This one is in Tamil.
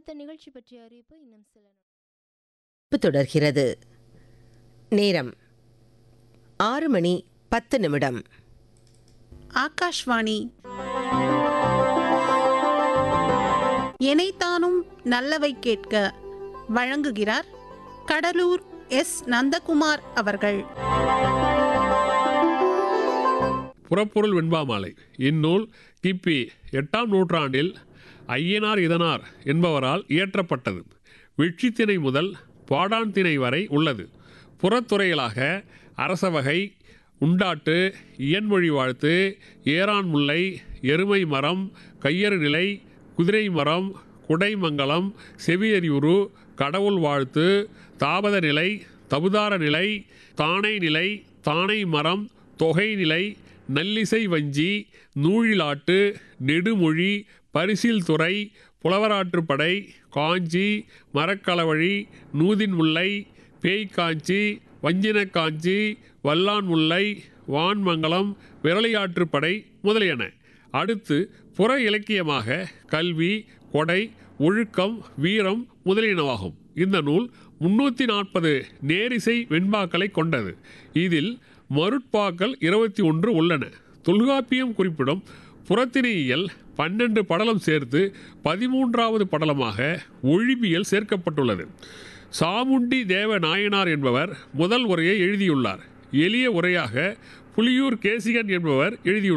அடுத்த நிகழ்ச்சி பற்றிய அறிவிப்பு இன்னும் சில நொ- அறிவிப்பு தொடர்கிறது நேரம் ஆறு மணி பத்து நிமிடம் ஆகாஷ்வாணி எனைத்தானும் நல்லவை கேட்க வழங்குகிறார் கடலூர் எஸ் நந்தகுமார் அவர்கள் புறப்பொருள் வெண்பாமாலை இந்நூல் கிபி எட்டாம் நூற்றாண்டில் ஐயனார் இதனார் என்பவரால் இயற்றப்பட்டது வெற்றித்திணை முதல் பாடான் திணை வரை உள்ளது புறத்துறைகளாக அரசவகை உண்டாட்டு இயன்மொழி வாழ்த்து ஏரான் முல்லை எருமை மரம் கையறு நிலை குதிரை மரம் குடைமங்கலம் செவியறிவுரு கடவுள் வாழ்த்து தாபத நிலை தபுதார நிலை தானை நிலை தானை மரம் தொகை நிலை நல்லிசை வஞ்சி நூழிலாட்டு நெடுமொழி பரிசில் துறை புலவராற்றுப்படை காஞ்சி மரக்களவழி நூதின் முல்லை பேய்க்காஞ்சி வஞ்சின காஞ்சி வல்லான் முல்லை வான்மங்கலம் விரலியாற்றுப்படை முதலியன அடுத்து புற இலக்கியமாக கல்வி கொடை ஒழுக்கம் வீரம் முதலியனவாகும் இந்த நூல் முன்னூற்றி நாற்பது நேரிசை வெண்பாக்களை கொண்டது இதில் மருட்பாக்கள் இருபத்தி ஒன்று உள்ளன தொல்காப்பியம் குறிப்பிடும் புறத்திணையியல் பன்னெண்டு படலம் சேர்த்து பதிமூன்றாவது படலமாக ஒழிபியல் சேர்க்கப்பட்டுள்ளது சாமுண்டி தேவ நாயனார் என்பவர் முதல் உரையை எழுதியுள்ளார் எளிய உரையாக புலியூர் கேசிகன் என்பவர் எழுதியுள்ளார்